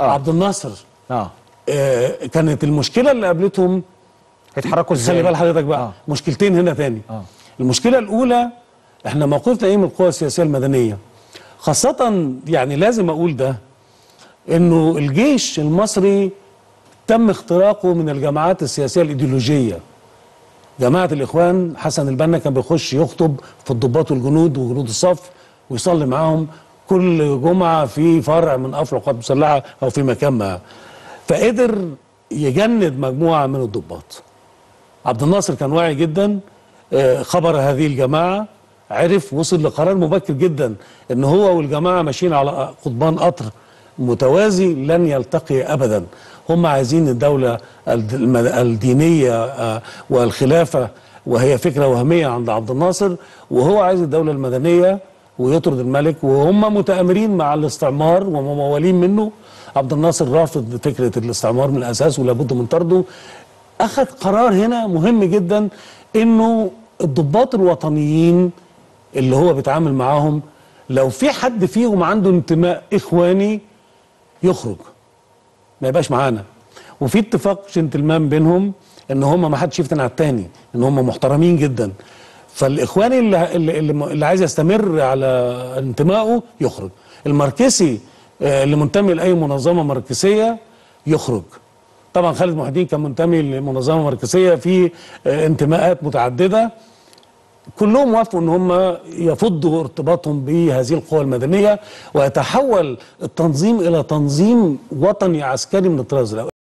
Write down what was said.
آه. عبد الناصر اه آه كانت المشكله اللي قابلتهم هيتحركوا ازاي خلي بال حضرتك بقى آه. آه. مشكلتين هنا تاني آه. المشكله الاولى احنا موقفنا ايه من القوى السياسيه المدنيه خاصه يعني لازم اقول ده انه الجيش المصري تم اختراقه من الجماعات السياسيه الايديولوجيه جماعه الاخوان حسن البنا كان بيخش يخطب في الضباط والجنود وجنود الصف ويصلي معاهم كل جمعه في فرع من افرع القوات المسلحه او في مكان ما فقدر يجند مجموعه من الضباط عبد الناصر كان واعي جدا آه، خبر هذه الجماعه عرف وصل لقرار مبكر جدا ان هو والجماعه ماشيين على قضبان قطر متوازي لن يلتقي ابدا هم عايزين الدوله الد- الم- الدينيه آه، والخلافه وهي فكره وهميه عند عبد الناصر وهو عايز الدوله المدنيه ويطرد الملك وهم متآمرين مع الاستعمار وموالين منه عبد الناصر رافض فكره الاستعمار من الاساس ولابد من طرده اخذ قرار هنا مهم جدا انه الضباط الوطنيين اللي هو بيتعامل معاهم لو في حد فيهم عنده انتماء اخواني يخرج ما يبقاش معانا وفي اتفاق جنتلمان بينهم ان هم ما حدش يفتن على التاني ان هم محترمين جدا فالاخواني اللي, اللي, اللي, اللي عايز يستمر على انتمائه يخرج الماركسي آه، اللي منتمي لاي منظمه ماركسيه يخرج طبعا خالد محي الدين كان منتمي لمنظمه ماركسيه في آه، انتماءات متعدده كلهم وافقوا ان هم يفضوا ارتباطهم بهذه القوى المدنيه ويتحول التنظيم الى تنظيم وطني عسكري من الطراز الاول